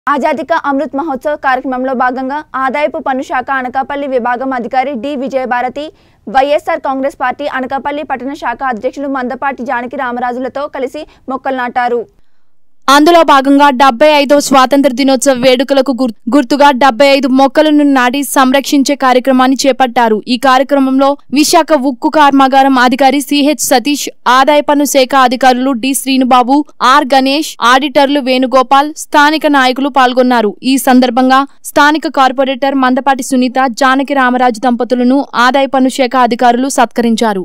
ఆజాదీ కా అమృత్ మహోత్సవ్ కార్యక్రమంలో భాగంగా ఆదాయపు పన్ను శాఖ అనకాపల్లి విభాగం అధికారి D Vijayabharathi YSR Congress party Anakapalli పట్టణ శాఖ అధ్యక్షులు మందపాటి జానకి రామరాజులతో కలిసి మొక్కలు నాటారు అందులో భాగంగా డెబ్బై ఐదో స్వాతంత్ర దినోత్సవ వేడుకలకు గుర్- గుర్తుగా డెబ్బై ఐదు మొక్కలను నాటి సంరక్షించే కార్యక్రమాన్ని చేపట్టారు ఈ కార్యక్రమంలో విశాఖ ఉక్కు కర్మాగారం అధికారి సిహెచ్ సతీష్ ఆదాయ పన్ను శాఖ అధికారులు డి శ్రీనుబాబు ఆర్ గణేష్ ఆడిటర్లు వేణుగోపాల్ స్థానిక నాయకులు పాల్గొన్నారు ఈ సందర్భంగా స్థానిక కార్పొరేటర్ మందపాటి సునీత జానకి రామరాజు దంపతులను ఆదాయ పన్ను శాఖ అధికారులు సత్కరించారు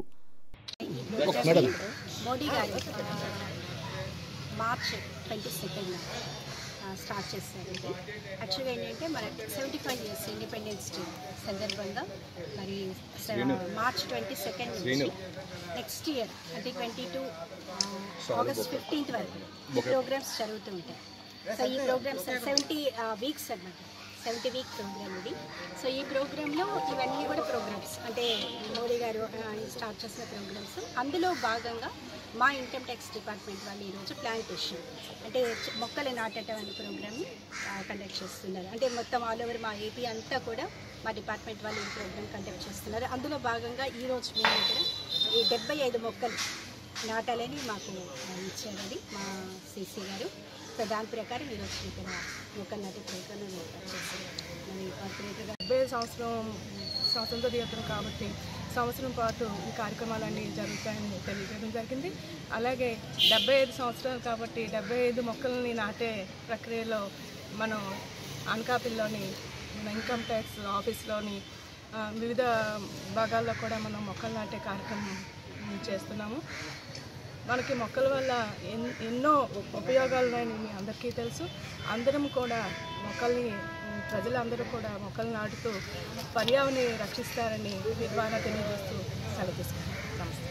మోడీ గారు మార్చ్ ట్వంటీ సెకండ్ స్టార్ట్ చేశారు ఇది యాక్చువల్గా ఏంటంటే మన seventy five years independence day సందర్భంగా మరి మార్చ్ ట్వంటీ సెకండ్ నుంచి నెక్స్ట్ ఇయర్ అంటే ట్వంటీ టూ ఆగస్ట్ ఫిఫ్టీన్త్ వరకు ఈ ప్రోగ్రామ్స్ జరుగుతూ ఉంటాయి సో ఈ ప్రోగ్రామ్స్ సెవెంటీ వీక్స్ అన్నమాట సెవెంటీ వీక్ ప్రోగ్రామ్ ఇది సో ఈ ప్రోగ్రాంలో ఇవన్నీ కూడా ప్రోగ్రామ్స్ అంటే మోడీ గారు ఆ, స్టార్ట్ చేసిన ప్రోగ్రామ్స్ అందులో భాగంగా మా ఇన్కమ్ ట్యాక్స్ డిపార్ట్మెంట్ వాళ్ళు ఈరోజు ప్లాంటేషన్ అంటే చ- మొక్కలు నాటడం అనే ప్రోగ్రామ్ని కండక్ట్ చేస్తున్నారు అంటే మొత్తం ఆల్ ఓవర్ మా ఏపీ అంతా కూడా మా డిపార్ట్మెంట్ వాళ్ళు ఈ ప్రోగ్రామ్ కండక్ట్ చేస్తున్నారు అందులో భాగంగా ఈరోజు మేము ఇక్కడ ఈ డెబ్బై ఐదు మొక్కలు నాటాలని మాకు ఆ, ఇచ్చారండి మా సీసీ గారు సో దాని ప్రకారం ఈరోజు ఇక్కడ మొక్కలు నాటే ప్రోగ్రామ్ ఏర్పాటు చేశారు మరి కార్పొరేటర్ గారు డెబ్బై సంవత్సరం స్వాతంత్ర దినోత్సవం కాబట్టి సంవత్సరం పాటు ఈ కార్యక్రమాలన్నీ జరుగుతాయని తెలియజేయడం జరిగింది అలాగే డెబ్బై ఐదు సంవత్సరాలు కాబట్టి డెబ్బై ఐదు మొక్కల్ని నాటే ప్రక్రియలో మనం అనకాపల్లిలోని మన ఇన్కమ్ ట్యాక్స్ ఆఫీస్లోని ఆ, వివిధ భాగాల్లో కూడా మనం మొక్కలు నాటే కార్యక్రమం ఉమ్, చేస్తున్నాము మనకి మొక్కల వల్ల ఎన్ ఎన్నో ఉపయోగాలు ఉన్నాయని మీ అందరికీ తెలుసు అందరం కూడా మొక్కల్ని ఉమ్, ప్రజలందరూ కూడా మొక్కలు నాటుతూ పర్యావరణి రక్షిస్తారని మీ ద్వారా తెలియజేస్తూ సెలవు తీసుకుంటాం నమస్తే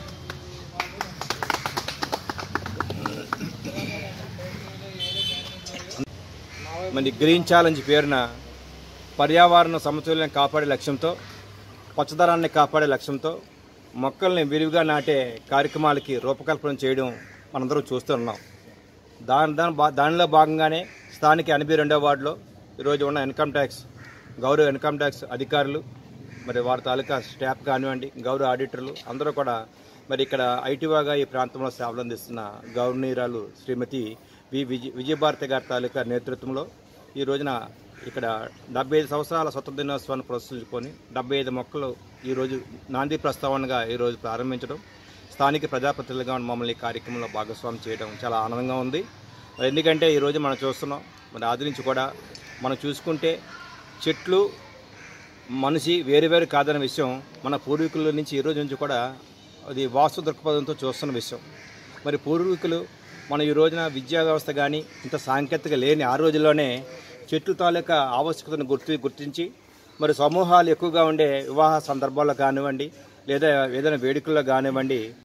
మరి గ్రీన్ ఛాలెంజ్ పేరున పర్యావరణ సమతుల్యం కాపాడే లక్ష్యంతో పచ్చదనాన్ని కాపాడే లక్ష్యంతో మొక్కల్ని విరివిగా నాటే కార్యక్రమాలకి రూపకల్పన చేయడం మనందరం చూస్తున్నాం దాని దాని బా- దానిలో భాగంగానే స్థానిక ఎనభై రెండవ వార్డులో ఈరోజు ఉన్న ఇన్కమ్ ట్యాక్స్ గౌరవ ఇన్కమ్ ట్యాక్స్ అధికారులు మరి వారి తాలూకా స్టాఫ్ కానివ్వండి గౌరవ ఆడిటర్లు అందరూ కూడా మరి ఇక్కడ ఐటీవాగా ఈ ప్రాంతంలో సేవలు అందిస్తున్న గవర్నీరాలు శ్రీమతి వి విజయ విజయభారతి గారి తాలూకా నేతృత్వంలో ఈ రోజున ఇక్కడ డెబ్బై ఐదు సంవత్సరాల స్వతంత్ర దినోత్సవాన్ని పురస్కరించుకొని డెబ్బై ఐదు మొక్కలు ఈరోజు నాంది ప్రస్తావనగా ఈరోజు ప్రారంభించడం స్థానిక ప్రజాప్రతినిధులుగా ఉన్న మమ్మల్ని ఈ కార్యక్రమంలో భాగస్వామ్యం చేయడం చాలా ఆనందంగా ఉంది మరి ఎందుకంటే ఈరోజు మనం చూస్తున్నాం మరి ఆది నుంచి కూడా మనం చూసుకుంటే చెట్లు మనిషి వేరు వేరు కాదన్న విషయం మన పూర్వీకుల నుంచి ఈ రోజు నుంచి కూడా అది వాస్తు దృక్పథంతో చూస్తున్న విషయం మరి పూర్వీకులు మన ఈ రోజున విద్యా వ్యవస్థ కానీ ఇంత సాంకేతిక లేని ఆ రోజుల్లోనే చెట్లు తాలూకా ఆవశ్యకతను గుర్తు గుర్తించి మరి సమూహాలు ఎక్కువగా ఉండే వివాహ సందర్భాల్లో కానివ్వండి లేదా ఏదైనా వేడుకల్లో కానివ్వండి